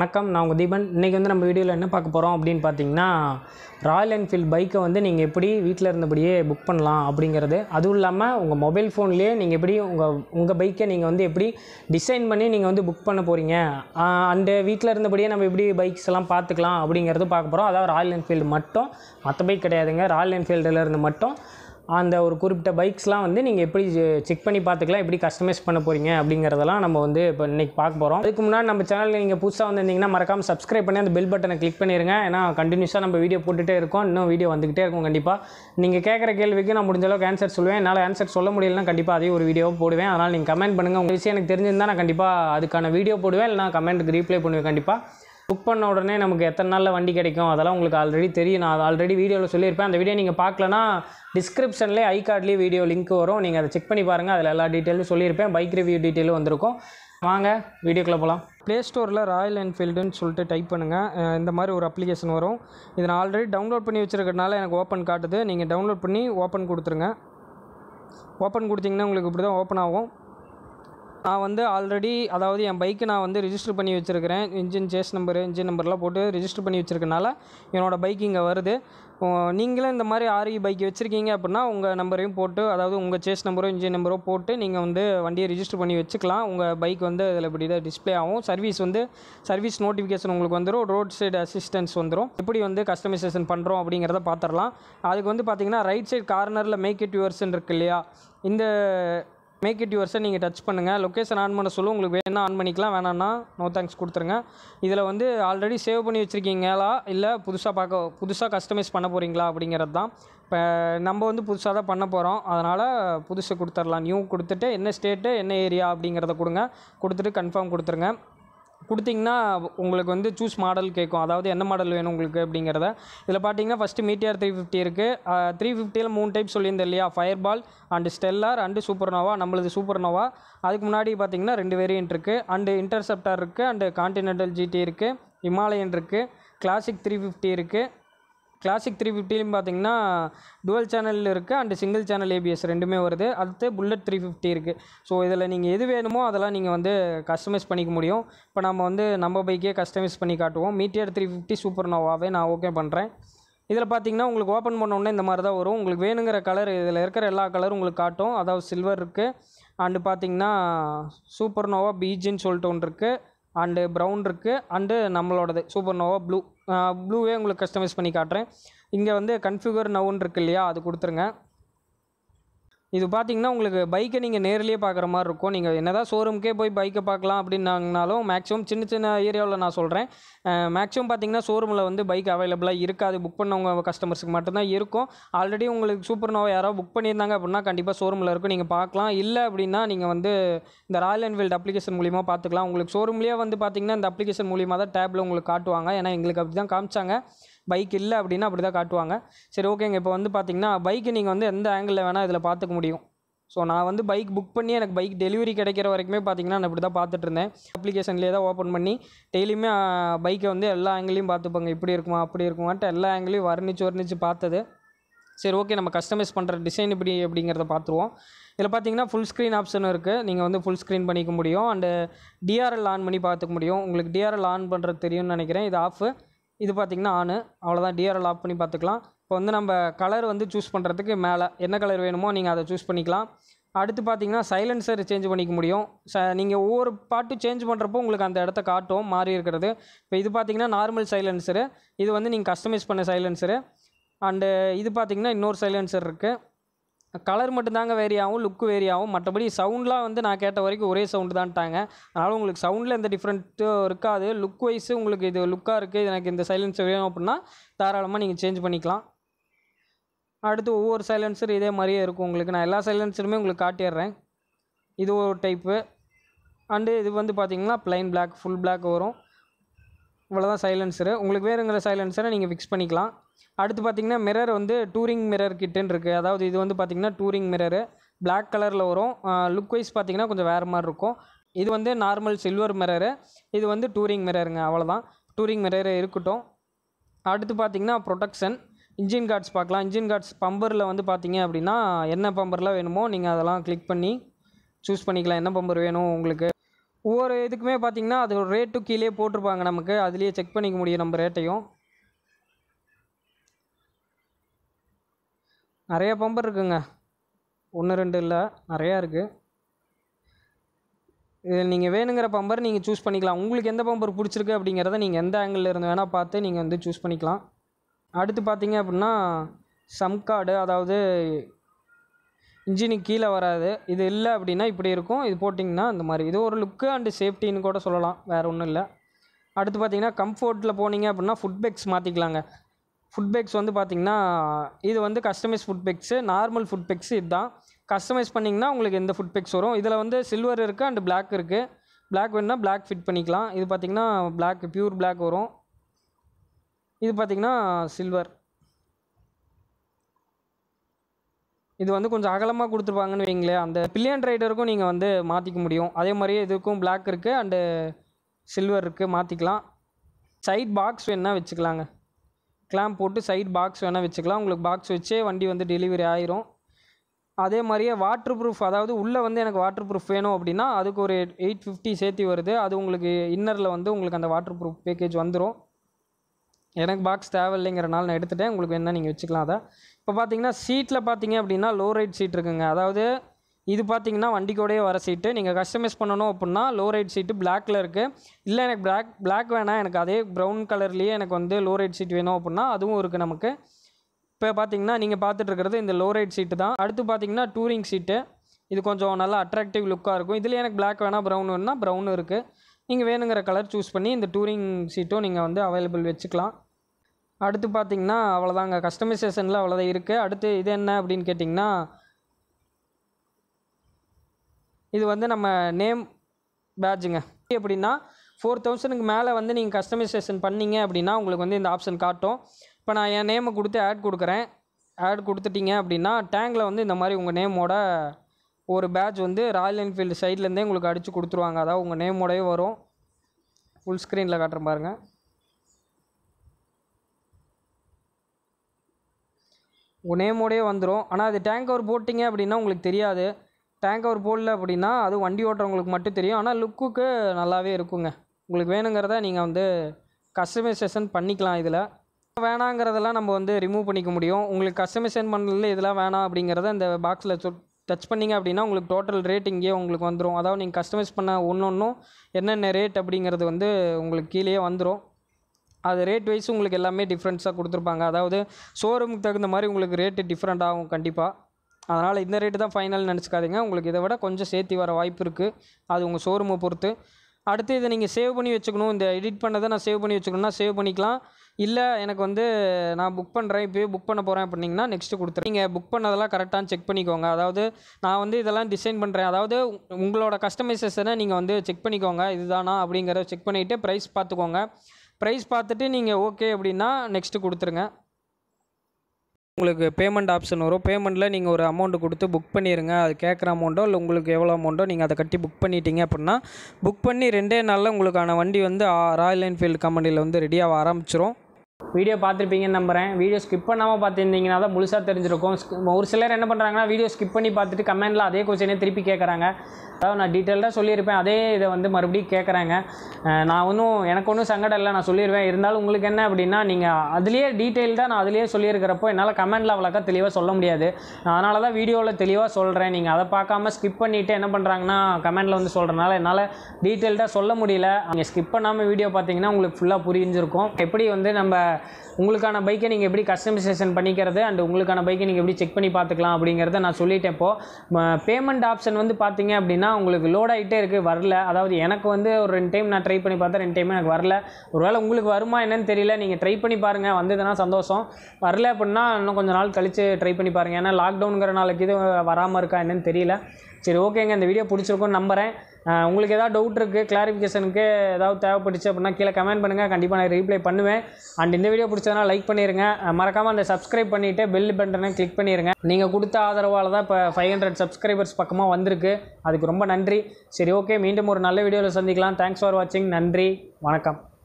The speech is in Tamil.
வணக்கம் நான் உங்கள் தீபன் இன்றைக்கி வந்து நம்ம வீடியோவில் என்ன பார்க்க போகிறோம் அப்படின்னு பார்த்தீங்கன்னா ராயல் என்ஃபீல்டு பைக்கை வந்து நீங்கள் எப்படி வீட்டில் இருந்தபடியே புக் பண்ணலாம் அப்படிங்கிறது அதுவும் இல்லாமல் உங்கள் மொபைல் ஃபோன்லேயே நீங்கள் எப்படி உங்கள் உங்கள் பைக்கை நீங்கள் வந்து எப்படி டிசைன் பண்ணி நீங்கள் வந்து புக் பண்ண போகிறீங்க அண்டு வீட்டில் இருந்தபடியே நம்ம எப்படி பைக்ஸ் எல்லாம் பார்த்துக்கலாம் அப்படிங்கிறது பார்க்க போகிறோம் அதாவது ராயல் என்ஃபீல்டு மட்டும் மற்ற பைக் கிடையாதுங்க ராயல் என்ஃபீல்டில் இருந்து மட்டும் அந்த ஒரு குறிப்பிட்ட பைக்ஸ்லாம் வந்து நீங்கள் எப்படி செக் பண்ணி பார்த்துக்கலாம் எப்படி கஸ்டமைஸ் பண்ண போகிறீங்க அப்படிங்கிறதெல்லாம் நம்ம வந்து இப்போ இன்றைக்கி பார்க்க போகிறோம் அதுக்கு முன்னாடி நம்ம சேனலில் நீங்கள் புதுசாக வந்திருந்தீங்கன்னா மறக்காமல் சப்ஸ்கிரைப் பண்ணி அந்த பெல் பட்டனை கிளிக் பண்ணிடுங்க ஏன்னா கண்டினியூஸாக நம்ம வீடியோ போட்டுகிட்டே இருக்கோம் இன்னும் வீடியோ வந்துக்கிட்டே இருக்கும் கண்டிப்பாக நீங்கள் கேட்குற கேள்விக்கு நான் முடிஞ்ச அளவுக்கு ஆன்சர் சொல்லுவேன் என்னால் ஆன்சர் சொல்ல முடியலனா கண்டிப்பாக அதே ஒரு வீடியோ போடுவேன் அதனால் நீங்கள் கமெண்ட் பண்ணுங்கள் உங்கள் விஷயம் எனக்கு தெரிஞ்சிருந்தால் நான் கண்டிப்பாக அதுக்கான வீடியோ போடுவேன் இல்லைனா கமெண்ட்டுக்கு ரீப்ளை பண்ணுவேன் கண்டிப்பாக புக் பண்ண உடனே நமக்கு எத்தனை நாளில் வண்டி கிடைக்கும் அதெல்லாம் உங்களுக்கு ஆல்ரெடி தெரியும் நான் ஆல்ரெடி வீடியோவில் சொல்லியிருப்பேன் அந்த வீடியோ நீங்கள் பார்க்கலனா டிஸ்கிரிப்ஷன்லேயே ஐ கார்ட்லேயே வீடியோ லிங்க் வரும் நீங்கள் அதை செக் பண்ணி பாருங்கள் அதில் எல்லா டீட்டெயிலும் சொல்லியிருப்பேன் பைக் ரிவ்யூ டீட்டெயிலும் வந்திருக்கும் வாங்க வீடியோக்குள்ளே போகலாம் ப்ளே ஸ்டோரில் ராயல் என்ஃபீல்டுன்னு சொல்லிட்டு டைப் பண்ணுங்கள் இந்த மாதிரி ஒரு அப்ளிகேஷன் வரும் இதை நான் ஆல்ரெடி டவுன்லோட் பண்ணி வச்சுருக்கறனால எனக்கு ஓப்பன் காட்டுது நீங்கள் டவுன்லோட் பண்ணி ஓப்பன் கொடுத்துருங்க ஓப்பன் கொடுத்தீங்கன்னா உங்களுக்கு இப்படி தான் ஓப்பன் ஆகும் நான் வந்து ஆல்ரெடி அதாவது என் பைக்கு நான் வந்து ரிஜிஸ்டர் பண்ணி வச்சுருக்கிறேன் இன்ஜின் சேஸ் நம்பரு இன்ஜின் நம்பர்லாம் போட்டு ரிஜிஸ்டர் பண்ணி வச்சுருக்கனால என்னோடய பைக் இங்கே வருது ஓ, நீங்களும் இந்த மாதிரி ஆர்இ பைக் வச்சுருக்கீங்க அப்படின்னா உங்கள் நம்பரையும் போட்டு அதாவது உங்கள் சேஸ் நம்பரோ இன்ஜின் நம்பரோ போட்டு நீங்கள் வந்து வண்டியை ரிஜிஸ்டர் பண்ணி வச்சுக்கலாம் உங்கள் பைக் வந்து அதில் இப்படி தான் டிஸ்ப்ளே ஆகும் சர்வீஸ் வந்து சர்வீஸ் நோட்டிஃபிகேஷன் உங்களுக்கு வந்துடும் ரோட் சைடு அசிஸ்டன்ஸ் வந்துடும் எப்படி வந்து கஸ்டமைசேஷன் பண்ணுறோம் அப்படிங்கிறத பார்த்துடலாம் அதுக்கு வந்து பார்த்தீங்கன்னா ரைட் சைடு கார்னரில் மேக் இட் யுவர்ஸ்ன்னு இருக்கு இல்லையா இந்த மேக் இட் யுவர்ஸை நீங்கள் டச் பண்ணுங்கள் லொக்கேஷன் ஆன் பண்ண சொல்லும் உங்களுக்கு வேணால் ஆன் பண்ணிக்கலாம் வேணான்னா நோ தேங்க்ஸ் கொடுத்துருங்க இதில் வந்து ஆல்ரெடி சேவ் பண்ணி வச்சுருக்கீங்களா இல்லை புதுசாக பார்க்க புதுசாக கஸ்டமைஸ் பண்ண போகிறீங்களா அப்படிங்கிறது தான் இப்போ நம்ம வந்து புதுசாக தான் பண்ண போகிறோம் அதனால் புதுசு கொடுத்துடலாம் நியூ கொடுத்துட்டு என்ன ஸ்டேட்டு என்ன ஏரியா அப்படிங்கிறத கொடுங்க கொடுத்துட்டு கன்ஃபார்ம் கொடுத்துருங்க கொடுத்தீங்கன்னா உங்களுக்கு வந்து சூஸ் மாடல் கேட்கும் அதாவது என்ன மாடல் வேணும் உங்களுக்கு அப்படிங்கிறத இதில் பார்த்தீங்கன்னா ஃபஸ்ட்டு மீட்டியார் த்ரீ ஃபிஃப்டி இருக்குது த்ரீ ஃபிஃப்டியில் மூணு டைப் சொல்லியிருந்தேன் இல்லையா fireball and stellar and supernova நம்மளது சூப்பர் நோவா அதுக்கு முன்னாடி பார்த்தீங்கன்னா ரெண்டு வேரியன்ட் இருக்குது அண்டு இன்டர்செப்டார் இருக்குது அண்டு கான்டினென்டல் ஜிடி இருக்குது ஹிமாலயன் இருக்குது கிளாசிக் த்ரீ ஃபிஃப்டி இருக்குது கிளாசிக் த்ரீ ஃபிஃப்டிலையும் பார்த்தீங்கன்னா டுவல் சேனல் இருக்குது அண்டு சிங்கிள் சேனல் ஏபிஎஸ் ரெண்டுமே வருது அடுத்து புல்லட் த்ரீ ஃபிஃப்டி இருக்குது ஸோ இதில் நீங்கள் எது வேணுமோ அதெல்லாம் நீங்கள் வந்து கஸ்டமைஸ் பண்ணிக்க முடியும் இப்போ நம்ம வந்து நம்ம பைக்கே கஸ்டமைஸ் பண்ணி காட்டுவோம் மீட்டியர் த்ரீ ஃபிஃப்டி சூப்பர் நோவாவே நான் ஓகே பண்ணுறேன் இதில் பார்த்தீங்கன்னா உங்களுக்கு ஓப்பன் பண்ண உடனே இந்த மாதிரி தான் வரும் உங்களுக்கு வேணுங்கிற கலர் இதில் இருக்கிற எல்லா கலரும் உங்களுக்கு காட்டும் அதாவது சில்வர் இருக்குது அண்டு பார்த்தீங்கன்னா சூப்பர் நோவா பீஜின்னு சொல்லிட்டு ஒன்று இருக்குது அண்டு ப்ரௌன் இருக்குது அண்டு நம்மளோடது சூப்பர் நோவா ப்ளூ ப்ளூவே உங்களுக்கு கஸ்டமைஸ் பண்ணி காட்டுறேன் இங்கே வந்து கன்ஃபிகர் நவுன் இருக்கு இல்லையா அது கொடுத்துருங்க இது பார்த்தீங்கன்னா உங்களுக்கு பைக்கை நீங்கள் நேர்லேயே பார்க்குற மாதிரி இருக்கும் நீங்கள் என்னதான் ஷோரூம்க்கே போய் பைக்கை பார்க்கலாம் அப்படின்னாங்கனாலும் மேக்ஸிமம் சின்ன சின்ன ஏரியாவில் நான் சொல்கிறேன் மேக்ஸிமம் பார்த்தீங்கன்னா ஷோரூமில் வந்து பைக் அவைலபிளாக இருக்காது புக் பண்ணவங்க கஸ்டமர்ஸுக்கு மட்டும்தான் இருக்கும் ஆல்ரெடி உங்களுக்கு சூப்பர் நோவா யாரோ புக் பண்ணியிருந்தாங்க அப்படின்னா கண்டிப்பாக ஷோரூமில் இருக்கும் நீங்கள் பார்க்கலாம் இல்லை அப்படின்னா நீங்கள் வந்து இந்த ராயல் என்ஃபீல்டு அப்ளிகேஷன் மூலிமா பார்த்துக்கலாம் உங்களுக்கு ஷோரூம்லேயே வந்து பார்த்தீங்கன்னா இந்த அப்ளிகேஷன் மூலிமா தான் டேப்பில் உங்களுக்கு காட்டுவாங்க ஏன்னா எங்களுக்கு அப்படி தான் காமிச்சாங்க பைக் இல்லை அப்படின்னா அப்படி தான் காட்டுவாங்க சரி ஓகேங்க இப்போ வந்து பார்த்தீங்கன்னா பைக்கு நீங்கள் வந்து எந்த ஆங்கிளில் வேணால் இதில் பார்த்துக்க முடியும் ஸோ நான் வந்து பைக் புக் பண்ணி எனக்கு பைக் டெலிவரி கிடைக்கிற வரைக்குமே பார்த்தீங்கன்னா நான் இப்படி தான் பார்த்துட்டு இருந்தேன் அப்ளிகேஷன்லேயே தான் ஓப்பன் பண்ணி டெய்லியுமே பைக்கை வந்து எல்லா ஆங்கிளையும் பார்த்துப்பாங்க இப்படி இருக்குமா அப்படி இருக்குமான்ட்டு எல்லா ஆங்கிளையும் வர்ணிச்சு வர்ணிச்சு பார்த்தது சரி ஓகே நம்ம கஸ்டமைஸ் பண்ணுற டிசைன் இப்படி அப்படிங்கிறத பார்த்துருவோம் இதில் பார்த்தீங்கன்னா ஃபுல் ஸ்க்ரீன் ஆப்ஷன் இருக்குது நீங்கள் வந்து ஃபுல் ஸ்க்ரீன் பண்ணிக்க முடியும் அண்டு டிஆர்எல் ஆன் பண்ணி பார்த்துக்க முடியும் உங்களுக்கு டிஆர்எல் ஆன் பண்ணுறது தெரியும்னு நினைக்கிறேன் இது ஆஃபு இது பார்த்தீங்கன்னா ஆனு அவ்வளோதான் டிஆர்எல் ஆஃப் பண்ணி பார்த்துக்கலாம் இப்போ வந்து நம்ம கலர் வந்து சூஸ் பண்ணுறதுக்கு மேலே என்ன கலர் வேணுமோ நீங்கள் அதை சூஸ் பண்ணிக்கலாம் அடுத்து பார்த்தீங்கன்னா சைலன்சர் சேஞ்ச் பண்ணிக்க முடியும் ச நீங்கள் ஒவ்வொரு பாட்டு சேஞ்ச் பண்ணுறப்போ உங்களுக்கு அந்த இடத்த காட்டும் மாறி இருக்கிறது இப்போ இது பார்த்தீங்கன்னா நார்மல் சைலன்சரு இது வந்து நீங்கள் கஸ்டமைஸ் பண்ண சைலன்சரு அண்டு இது பார்த்தீங்கன்னா இன்னொரு சைலன்சர் இருக்குது கலர் மட்டும்தாங்க வேரி ஆகும் லுக்கு வேரி ஆகும் மற்றபடி சவுண்ட்லாம் வந்து நான் கேட்ட வரைக்கும் ஒரே சவுண்டு தான்ட்டாங்க அதனால் உங்களுக்கு சவுண்டில் எந்த டிஃப்ரெண்ட்டும் இருக்காது லுக் வைஸு உங்களுக்கு இது லுக்காக இருக்குது எனக்கு இந்த சைலன்சர் வேணும் அப்படின்னா தாராளமாக நீங்கள் சேஞ்ச் பண்ணிக்கலாம் அடுத்து ஒவ்வொரு சைலன்சர் இதே மாதிரியே இருக்கும் உங்களுக்கு நான் எல்லா சைலன்சருமே உங்களுக்கு காட்டிடுறேன் இது ஒரு டைப்பு அண்டு இது வந்து பார்த்தீங்கன்னா ப்ளைன் Black ஃபுல் Black வரும் இவ்வளோதான் சைலன்சரு உங்களுக்கு வேறுங்கிற சைலன்சரை நீங்கள் ஃபிக்ஸ் பண்ணிக்கலாம் அடுத்து பார்த்தீங்கன்னா மிரர் வந்து டூரிங் மிரர் கிட்டுன்னு இருக்குது அதாவது இது வந்து பார்த்தீங்கன்னா டூரிங் மிரரு Black கலரில் வரும் லுக் வைஸ் பார்த்தீங்கன்னா கொஞ்சம் வேறு மாதிரி இருக்கும் இது வந்து நார்மல் சில்வர் மிரரு இது வந்து டூரிங் மிரருங்க அவ்வளோதான் டூரிங் மிரர் இருக்கட்டும் அடுத்து பார்த்தீங்கன்னா ப்ரொடக்ஷன் இன்ஜின் கார்ட்ஸ் பார்க்கலாம் இன்ஜின் கார்ட்ஸ் பம்பரில் வந்து பார்த்தீங்க அப்படின்னா என்ன பம்பர்லாம் வேணுமோ நீங்கள் அதெல்லாம் கிளிக் பண்ணி சூஸ் பண்ணிக்கலாம் என்ன பம்பர் வேணும் உங்களுக்கு ஒவ்வொரு இதுக்குமே பார்த்தீங்கன்னா அது ஒரு ரேட்டு கீழே போட்டிருப்பாங்க நமக்கு அதுலேயே செக் பண்ணிக்க முடியும் நம்ம ரேட்டையும் நிறைய பம்பர் இருக்குங்க ஒன்று ரெண்டு இல்லை நிறையா இருக்குது இது நீங்கள் வேணுங்கிற பம்பர் நீங்கள் சூஸ் பண்ணிக்கலாம் உங்களுக்கு எந்த பம்பர் பிடிச்சிருக்கு அப்படிங்கிறத நீங்கள் எந்த ஆங்கிளில் இருந்து வேணால் பார்த்து நீங்கள் வந்து சூஸ் பண்ணிக்கலாம் அடுத்து பார்த்தீங்க அப்படின்னா சம்கார்டு அதாவது இன்ஜினுக்கு கீழே வராது இது இல்லை அப்படின்னா இப்படி இருக்கும் இது போட்டிங்கன்னா இந்த மாதிரி இது ஒரு லுக்கு அண்டு சேஃப்டின்னு கூட சொல்லலாம் வேறு ஒன்றும் இல்லை அடுத்து பார்த்தீங்கன்னா கம்ஃபோர்ட்டில் போனீங்க அப்படின்னா ஃபுட் பேக்ஸ் மாற்றிக்கலாங்க ஃபுட் பேக்ஸ் வந்து பார்த்தீங்கன்னா இது வந்து customise foot pegs normal foot pegs இதுதான் கஸ்டமைஸ் பண்ணிங்கன்னா உங்களுக்கு எந்த ஃபுட் பேக்ஸ் வரும் இதில் வந்து சில்வர் இருக்குது அண்ட் Black இருக்குது Black வேணுன்னா Black ஃபிட் பண்ணிக்கலாம் இது பார்த்தீங்கன்னா Black பியூர் Black வரும் இது பார்த்தீங்கன்னா சில்வர் இது வந்து கொஞ்சம் அகலமாக கொடுத்துருப்பாங்கன்னு வைங்களேன் அந்த பில்லியன் ரைடருக்கும் நீங்கள் வந்து மாற்றிக்க முடியும் அதே மாதிரியே இதுக்கும் Black இருக்குது அண்டு சில்வர் இருக்குது மாற்றிக்கலாம் சைட் பாக்ஸ் வேணால் வச்சுக்கலாங்க கிளாம்ப் போட்டு சைட் பாக்ஸ் வேணால் வச்சுக்கலாம் உங்களுக்கு பாக்ஸ் வச்சே வண்டி வந்து டெலிவரி ஆயிரும் அதே மாதிரியே வாட்டர் ப்ரூஃப் அதாவது உள்ளே வந்து எனக்கு வாட்டர் ப்ரூஃப் வேணும் அப்படின்னா அதுக்கு ஒரு எயிட் ஃபிஃப்டி சேர்த்து வருது அது உங்களுக்கு இன்னரில் வந்து உங்களுக்கு அந்த வாட்டர் ப்ரூஃப் பேக்கேஜ் வந்துடும் எனக்கு பாக்ஸ் தேவையில்லைங்கிறனால நான் எடுத்துட்டேன் உங்களுக்கு வேணால் நீங்கள் வச்சுக்கலாம் அதை இப்போ பார்த்தீங்கன்னா சீட்டில் பார்த்தீங்க அப்படின்னா லோ ரைட் சீட் இருக்குங்க அதாவது இது பார்த்தீங்கன்னா வண்டிக்கூடயே வர சீட்டு நீங்கள் கஸ்டமைஸ் பண்ணணும் அப்படின்னா லோ ரைட் சீட்டு பிளாக்ல இருக்குது இல்லை எனக்கு பிளாக் பிளாக் வேணாம் எனக்கு அதே ப்ரௌன் கலர்லேயே எனக்கு வந்து லோ ரைட் சீட் வேணும் அப்படின்னா அதுவும் இருக்குது நமக்கு இப்போ பார்த்தீங்கன்னா நீங்கள் பார்த்துட்டு இருக்கிறது இந்த லோ ரைட் சீட்டு தான் அடுத்து பார்த்தீங்கன்னா டூரிங் சீட்டு இது கொஞ்சம் நல்லா அட்ராக்டிவ் லுக்காக இருக்கும் இதில் எனக்கு Black வேணால் ப்ரௌன் வேணும்னா ப்ரௌன் இருக்குது நீங்கள் வேணுங்கிற கலர் சூஸ் பண்ணி இந்த டூரிங் சீட்டும் நீங்கள் வந்து அவைலபிள் வச்சுக்கலாம் அடுத்து பார்த்தீங்கன்னா அவ்வளோதாங்க கஸ்டமைசேஷனில் அவ்வளோதான் இருக்குது அடுத்து இது என்ன அப்படின்னு கேட்டிங்கன்னா இது வந்து நம்ம நேம் பேட்ஜுங்க எப்படின்னா ஃபோர் தௌசண்ட்க்கு மேலே வந்து நீங்கள் கஸ்டமைசேஷன் பண்ணீங்க அப்படின்னா உங்களுக்கு வந்து இந்த ஆப்ஷன் காட்டும் இப்போ நான் என் நேமை கொடுத்து ஆட் கொடுக்குறேன் ஆட் கொடுத்துட்டீங்க அப்படின்னா டேங்கில் வந்து இந்த மாதிரி உங்கள் நேமோட ஒரு பேட்ச் வந்து ராயல் என்ஃபீல்டு சைட்லேருந்தே உங்களுக்கு அடித்து கொடுத்துருவாங்க அதாவது உங்கள் நேமோடயே வரும் ஃபுல் ஸ்க்ரீனில் காட்டுறேன் பாருங்கள் உங்கள் நேமோடயே வந்துடும் ஆனால் அது டேங்க் கவர் போட்டிங்க அப்படின்னா உங்களுக்கு தெரியாது டேங்க் கவர் போடல அப்படின்னா அது வண்டி ஓட்டுறவங்களுக்கு மட்டும் தெரியும் ஆனால் லுக்குக்கு நல்லாவே இருக்குங்க உங்களுக்கு வேணுங்கிறத நீங்கள் வந்து கஸ்டமைசேஷன் பண்ணிக்கலாம் இதில் வேணாங்கிறதெல்லாம் நம்ம வந்து ரிமூவ் பண்ணிக்க முடியும் உங்களுக்கு கஸ்டமைசேஷன் பண்ணல இதெல்லாம் வேணாம் அப்படிங்கிறத இந்த பாக்ஸில் டச் பண்ணிங்க அப்படின்னா உங்களுக்கு டோட்டல் ரேட் இங்கேயே உங்களுக்கு வந்துடும் அதாவது நீங்கள் கஸ்டமைஸ் பண்ண ஒன்று ஒன்றும் என்னென்ன ரேட் அப்படிங்கிறது வந்து உங்களுக்கு கீழேயே வந்துடும் அது ரேட் வைஸ் உங்களுக்கு எல்லாமே டிஃப்ரென்ஸாக கொடுத்துருப்பாங்க அதாவது ஷோரூமுக்கு தகுந்த மாதிரி உங்களுக்கு ரேட்டு டிஃப்ரெண்ட் ஆகும் கண்டிப்பாக அதனால் இந்த ரேட்டு தான் ஃபைனல் நினச்சிக்காதீங்க உங்களுக்கு இதை விட கொஞ்சம் சேர்த்து வர வாய்ப்பு இருக்குது அது உங்கள் ஷோரூமை பொறுத்து அடுத்து இதை நீங்கள் சேவ் பண்ணி வச்சுக்கணும் இந்த எடிட் பண்ணதை நான் சேவ் பண்ணி வச்சுக்கணும்னா சேவ் பண்ணிக்கலாம் இல்லை எனக்கு வந்து நான் புக் பண்ணுறேன் இப்போயே புக் பண்ண போகிறேன் அப்படின்னீங்கன்னா நெக்ஸ்ட்டு கொடுத்துறேன் நீங்கள் புக் பண்ணதெல்லாம் கரெக்டானு செக் பண்ணிக்கோங்க அதாவது நான் வந்து இதெல்லாம் டிசைன் பண்ணுறேன் அதாவது உங்களோட கஸ்டமைசேஷனை நீங்கள் வந்து செக் பண்ணிக்கோங்க இதுதானா அப்படிங்கிறத செக் பண்ணிவிட்டு ப்ரைஸ் பார்த்துக்கோங்க ப்ரைஸ் பார்த்துட்டு நீங்கள் ஓகே அப்படின்னா நெக்ஸ்ட்டு கொடுத்துருங்க உங்களுக்கு பேமெண்ட் ஆப்ஷன் வரும் பேமெண்ட்டில் நீங்கள் ஒரு அமௌண்ட்டு கொடுத்து புக் பண்ணிடுங்க அது கேட்குற அமௌண்ட்டோ இல்லை உங்களுக்கு எவ்வளோ அமௌண்ட்டோ நீங்கள் அதை கட்டி புக் பண்ணிட்டீங்க அப்படின்னா புக் பண்ணி ரெண்டே நாளில் உங்களுக்கான வண்டி வந்து ஆ- ராயல் என்ஃபீல்டு கம்பெனியில் வந்து ரெடியாக ஆரம்பிச்சிரும் வீடியோ பார்த்துருப்பீங்கன்னு நம்புறேன் வீடியோ ஸ்கிப் பண்ணாமல் பார்த்துருந்தீங்கன்னா தான் முழுசாக தெரிஞ்சிருக்கும் Sk- ஒரு சிலர் என்ன பண்ணுறாங்கன்னா வீடியோ ஸ்கிப் பண்ணி பார்த்துட்டு கமெண்டில் அதே கொஸ்டினே திருப்பி கேட்குறாங்க அதாவது நான் டீட்டெயில்டாக சொல்லியிருப்பேன் அதே இதை வந்து மறுபடியும் கேட்குறாங்க அஹ் நான் ஒன்றும் எனக்கு ஒன்றும் சங்கடம் இல்லை நான் சொல்லிடுவேன் இருந்தாலும் உங்களுக்கு என்ன அப்படின்னா நீங்கள் அதுலேயே டீட்டெயில்டாக நான் அதுலேயே சொல்லியிருக்கிறப்போ என்னால் கமெண்டில் அவ்வளோக்கா தெளிவாக சொல்ல முடியாது நான் அதனால தான் வீடியோவில் தெளிவாக சொல்கிறேன் நீங்கள் அதை பார்க்காம ஸ்கிப் பண்ணிவிட்டு என்ன பண்ணுறாங்கன்னா கமெண்டில் வந்து சொல்கிறனால என்னால் டீட்டெயில்டாக சொல்ல முடியல நீங்கள் ஸ்கிப் பண்ணாமல் வீடியோ பார்த்தீங்கன்னா உங்களுக்கு ஃபுல்லாக புரிஞ்சிருக்கும் எப்படி வந்து நம்ம உங்களுக்கான பைக்கை நீங்கள் எப்படி கஸ்டமைசேஷன் பண்ணிக்கிறது அண்ட் உங்களுக்கான பைக்கை நீங்கள் எப்படி செக் பண்ணி பார்த்துக்கலாம் அப்படிங்கிறத நான் சொல்லிட்டேன் இப்போது பேமெண்ட் ஆப்ஷன் வந்து பார்த்தீங்க அப்படின்னா உங்களுக்கு லோட் ஆகிட்டே இருக்குது வரல அதாவது எனக்கு வந்து ஒரு ரெண்டு டைம் நான் ட்ரை பண்ணி பார்த்தேன் ரெண்டு டைம் எனக்கு வரல ஒருவேளை உங்களுக்கு வருமா என்னன்னு தெரியல நீங்கள் ட்ரை பண்ணி பாருங்கள் வந்ததுன்னா சந்தோஷம் வரல அப்படின்னா இன்னும் கொஞ்சம் நாள் கழித்து ட்ரை பண்ணி பாருங்கள் ஏன்னா லாக்டவுனுங்கிற நாளைக்கு இது வராமல் இருக்கா என்னன்னு தெரியல சரி ஓகேங்க இந்த வீடியோ பிடிச்சிருக்கும்னு நம்புகிறேன் அஹ் உங்களுக்கு ஏதாவது டவுட் இருக்குது கிளாரிஃபிகேஷனுக்கு ஏதாவது தேவைப்பட்டுச்சு அப்படின்னா கீழே கமெண்ட் பண்ணுங்கள் கண்டிப்பாக நான் ரீப்ளை பண்ணுவேன் அண்ட் இந்த வீடியோ பிடிச்சதுனா லைக் பண்ணிடுங்க மறக்காமல் அந்த சப்ஸ்கிரைப் பண்ணிவிட்டு பெல் பட்டனை கிளிக் பண்ணிடுங்க நீங்கள் கொடுத்த ஆதரவால் தான் இப்போ ஃபைவ் ஹண்ட்ரட் சப்ஸ்கிரைபர்ஸ் பக்கமாக வந்திருக்கு அதுக்கு ரொம்ப நன்றி சரி ஓகே மீண்டும் ஒரு நல்ல வீடியோவில் சந்திக்கலாம் தேங்க்ஸ் ஃபார் வாட்சிங் நன்றி வணக்கம்